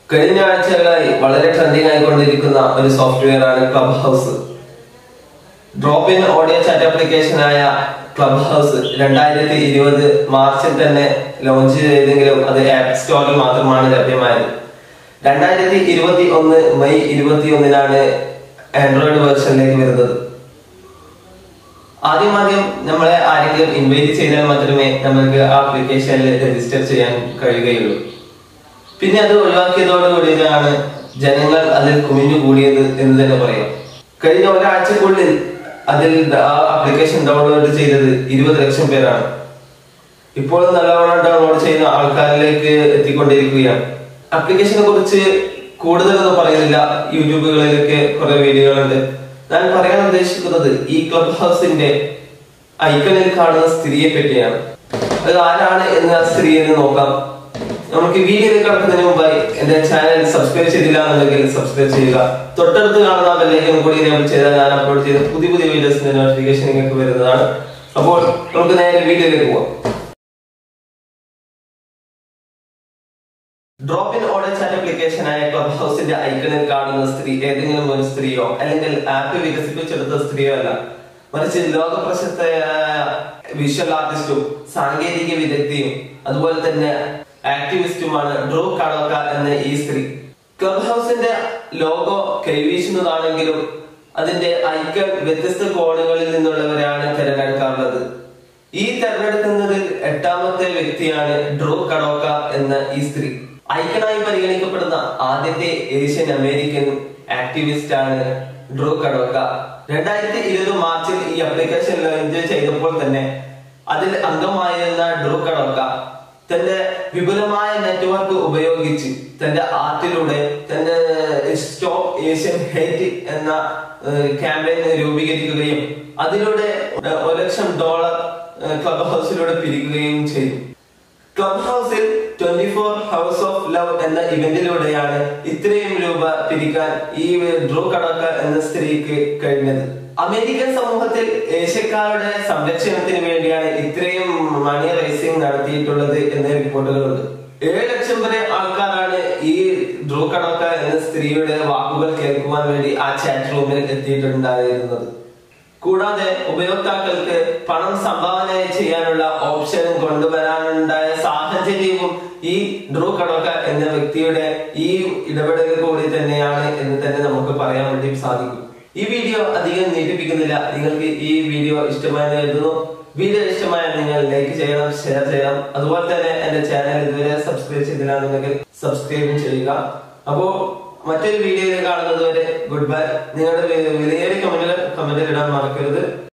കഴിഞ്ഞ ആഴ്ചകളായി വളരെ ട്രെൻഡിങ് ആയിക്കൊണ്ടിരിക്കുന്ന ഒരു സോഫ്റ്റ്വെയർ ആണ് Clubhouse drop in audio chat application ആയ ക്ലബ് ഹൗസ് രണ്ടായിരത്തി ഇരുപത് മാർച്ചിൽ തന്നെ ലോഞ്ച് ചെയ്തെങ്കിലും അത് ആപ്പ് സ്റ്റോറിൽ മാത്രമാണ് ലഭ്യമായത് രണ്ടായിരത്തി ഇരുപത്തി ഒന്ന് മെയ് ഇരുപത്തി ഒന്നിനാണ് ആൻഡ്രോയിഡ് വേർഷനിലേക്ക് വരുന്നത് ആദ്യം ആദ്യം നമ്മളെ ആരെങ്കിലും ഇൻവൈറ്റ് ചെയ്താൽ മാത്രമേ നമുക്ക് ആ ആപ്ലിക്കേഷനിൽ രജിസ്റ്റർ ചെയ്യാൻ കഴിയുകയുള്ളൂ പിന്നെ അത് ഒഴിവാക്കിയതോടുകൂടിയാണ് ജനങ്ങൾ അതിൽ കുമിഞ്ഞു കൂടിയത് എന്ന് തന്നെ പറയാം കഴിഞ്ഞ ഒരാഴ്ചക്കുള്ളിൽ അതിൽ ആ ആപ്ലിക്കേഷൻ ഡൗൺലോഡ് ചെയ്തത് ഇരുപത് ലക്ഷം പേരാണ് ഇപ്പോൾ നല്ലവണ്ണം ഡൗൺലോഡ് ചെയ്യുന്ന ആൾക്കാരിലേക്ക് എത്തിക്കൊണ്ടിരിക്കുകയാണ് ആപ്ലിക്കേഷനെ കുറിച്ച് കൂടുതലൊന്നും പറയുന്നില്ല യൂട്യൂബുകളിലൊക്കെ കുറെ വീഡിയോകളുണ്ട് ഞാൻ പറയാൻ ഉദ്ദേശിക്കുന്നത് ഈ ക്ലബ് ഹൗസിന്റെ ഐക്കണിൽ കാണുന്ന സ്ത്രീയെ പറ്റിയാണ് അത് ആരാണ് എന്ന് ആ സ്ത്രീയെ നോക്കാം നമുക്ക് വീഡിയോയിൽ കിടക്കുന്നതിന് മുമ്പായി എന്റെ ചാനൽ സബ്സ്ക്രൈബ് ചെയ്തില്ല എന്നുണ്ടെങ്കിൽ സബ്സ്ക്രൈബ് ചെയ്യുക തൊട്ടടുത്ത് കാണുന്ന ബെല്ലൈക്കൻ കൂടി എനേബിൾ ചെയ്താൽ ഞാൻ അപ്ലോഡ് ചെയ്ത പുതിയ പുതിയ വീഡിയോസിന്റെ നോട്ടിഫിക്കേഷൻ നിങ്ങൾക്ക് വരുന്നതാണ് അപ്പോൾ നമുക്ക് നേരെ വീഡിയോയിലേക്ക് പോവാം ഡ്രോപ്പ് ഇൻ ഓർഡർ ചാറ്റ് ആപ്ലിക്കേഷൻ ആയ ക്ലബ് ഹൗസിന്റെ ഐക്കണിൽ കാണുന്ന സ്ത്രീ ഏതെങ്കിലും ഒരു സ്ത്രീയോ അല്ലെങ്കിൽ ആപ്പ് വികസിപ്പിച്ചെടുത്ത സ്ത്രീയോ അല്ല മറിച്ച് ലോക പ്രശസ്തയായ വിഷ്വൽ ആർട്ടിസ്റ്റും സാങ്കേതിക വിദഗ്ധയും അതുപോലെ തന്നെ ആക്ടിവിസ്റ്റുമാണ് ഡ്രൂ കടോക്ക എന്ന ഈ സ്ത്രീ ക്ലബ് ഹൗസിന്റെ ലോഗോ കൈവീശുന്നതാണെങ്കിലും അതിന്റെ ഐക്കൺ വ്യത്യസ്ത കോണുകളിൽ നിന്നുള്ളവരാണ് തിരഞ്ഞെടുക്കാറുള്ളത് ഈ തെരഞ്ഞെടുക്കുന്നതിൽ എട്ടാമത്തെ വ്യക്തിയാണ് ഡ്രൂ കടോക്ക എന്ന ഈ സ്ത്രീ ഐക്കണായി പരിഗണിക്കപ്പെടുന്ന ആദ്യത്തെ ഏഷ്യൻ അമേരിക്കൻ ആക്ടിവിസ്റ്റ് ആണ് ഡ്രൂ കടോക്ക രണ്ടായിരത്തി ഇരുപത് മാർച്ചിൽ ഈ അപ്ലിക്കേഷൻ ലോഞ്ച് ചെയ്തപ്പോൾ തന്നെ അതിൽ അംഗമായിരുന്ന ഡ്രൂ കടോക്ക തന്റെ വിപുലമായ നെറ്റ്വർക്ക് ഉപയോഗിച്ച് തന്റെ ആർട്ടിലൂടെ തന്റെ സ്റ്റോപ്പ് ഏഷ്യൻ ഹേറ്റ് എന്ന ക്യാമ്പയിൻ രൂപീകരിക്കുകയും അതിലൂടെ ഒരു ലക്ഷം ഡോളർ ക്ലബ് ഹൗസിലൂടെ പിരിക്കുകയും ചെയ്തു ക്ലബ് ഹൗസിൽ twenty four house of love എന്ന ഇവന്റിലൂടെയാണ് ഇത്രയും രൂപ പിരിക്കാൻ ഈ ഡ്രൂ കടക്ക എന്ന സ്ത്രീക്ക് കഴിഞ്ഞത് അമേരിക്കൻ സമൂഹത്തിൽ ഏഷ്യക്കാരുടെ സംരക്ഷണത്തിന് വേണ്ടിയാണ് ഇത്രയും മണി റേസിംഗ് നടത്തിയിട്ടുള്ളത് എന്ന റിപ്പോർട്ടുകളുണ്ട് ഏഴ് ലക്ഷം വരെ ആൾക്കാരാണ് ഈ ഡ്രൂ കടക്ക എന്ന സ്ത്രീയുടെ വാക്കുകൾ കേൾക്കുവാൻ വേണ്ടി ആ ചാറ്റ് റൂമിൽ എത്തിയിട്ടുണ്ടായിരുന്നത് കൂടാതെ ഉപയോക്താക്കൾക്ക് പണം സംഭാവന ചെയ്യാനുള്ള ഓപ്ഷൻ കൊണ്ടുവരാനുണ്ടായ സാഹചര്യവും ഈ ഡ്രൂ കടക്ക എന്ന വ്യക്തിയുടെ ഈ ഇടപെടൽ കൂടി തന്നെയാണ് എന്ന് തന്നെ നമുക്ക് പറയാൻ വേണ്ടി സാധിക്കും ഈ വീഡിയോ അധികം നീട്ടിപ്പിക്കുന്നില്ല നിങ്ങൾക്ക് ഈ വീഡിയോ ഇഷ്ടമായെന്ന് കരുതുന്നു വീഡിയോ ഇഷ്ടമായാൽ നിങ്ങൾ ലൈക്ക് ചെയ്യണം ഷെയർ ചെയ്യണം അതുപോലെ തന്നെ എന്റെ ചാനൽ ഇതുവരെ സബ്സ്ക്രൈബ് ചെയ്തില്ല എന്നുണ്ടെങ്കിൽ സബ്സ്ക്രൈബ് ചെയ്യുക അപ്പോ മറ്റൊരു വീഡിയോയിൽ കാണുന്നത് വരെ ഗുഡ് ബൈ നിങ്ങളുടെ വിലയേറിയ കമന്റുകൾ കമന്റിൽ ഇടാൻ മറക്കരുത്